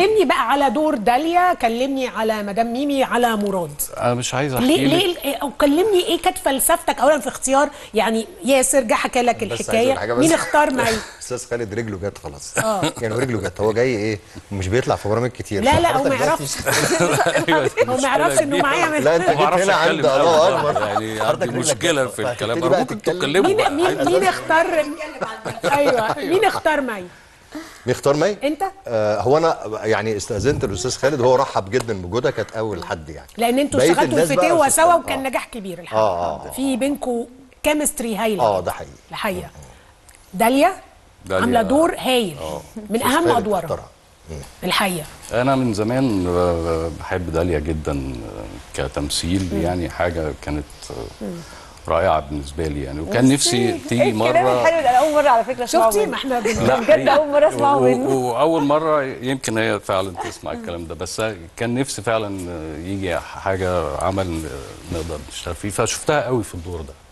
كلمني بقى على دور داليا كلمني على مدام ميمي على مراد انا مش عايز احكي ليه لك ليه او كلمني ايه كانت فلسفتك اولا في اختيار يعني ياسر جه حكى لك بس عايز الحكايه أقول حاجة بس. مين اختار مي استاذ خالد رجله جت خلاص يعني رجله جت هو جاي ايه مش بيطلع في برامج كتير لا لا هو فحضرتك ما جاي يعرفش أيوة، دي هو ما يعرفش مشكلة انه كبيرة. معايا من لا انت ما جيت بعرفش هنا عند اتكلم الله أبداً. اكبر يعني حضرتك عندي رجلك مشكله جت. في الكلام فهتبتدي بقى ممكن تتكلم. تتكلموا مين بقى مين مين اختار ايوه مين اختار مي مين اختار مي؟ انت آه هو انا يعني استاذنت الاستاذ خالد هو رحب جدا بوجودها كانت اول حد يعني لان انتوا بقية اشتغلتوا الناس في بقى تيوا في سوا الفن. وكان آه. نجاح كبير الحقيقه آه، آه. في بينكم كيمستري هايله اه جدا. ده حقيقي الحقيقه داليا داليا. عامله دور هايل من أستاذ اهم خالد ادوارها اختارها. الحقيقه انا من زمان آه، بحب داليا جدا آه، كتمثيل يعني حاجه كانت آه، رائعه بالنسبه لي يعني وكان نفسي تيجي الكلام مره الحلو ده انا اول مره على فكره اسمعه شفتي منه. ما احنا بن- لا بجد حقيقي. أول مرة أسمعه و- منه. و- واول مره يمكن هي فعلا تسمع الكلام ده بس كان نفسي فعلا يجي حاجه عمل نقدر نشتغل فيه فشفتها قوي في الدور ده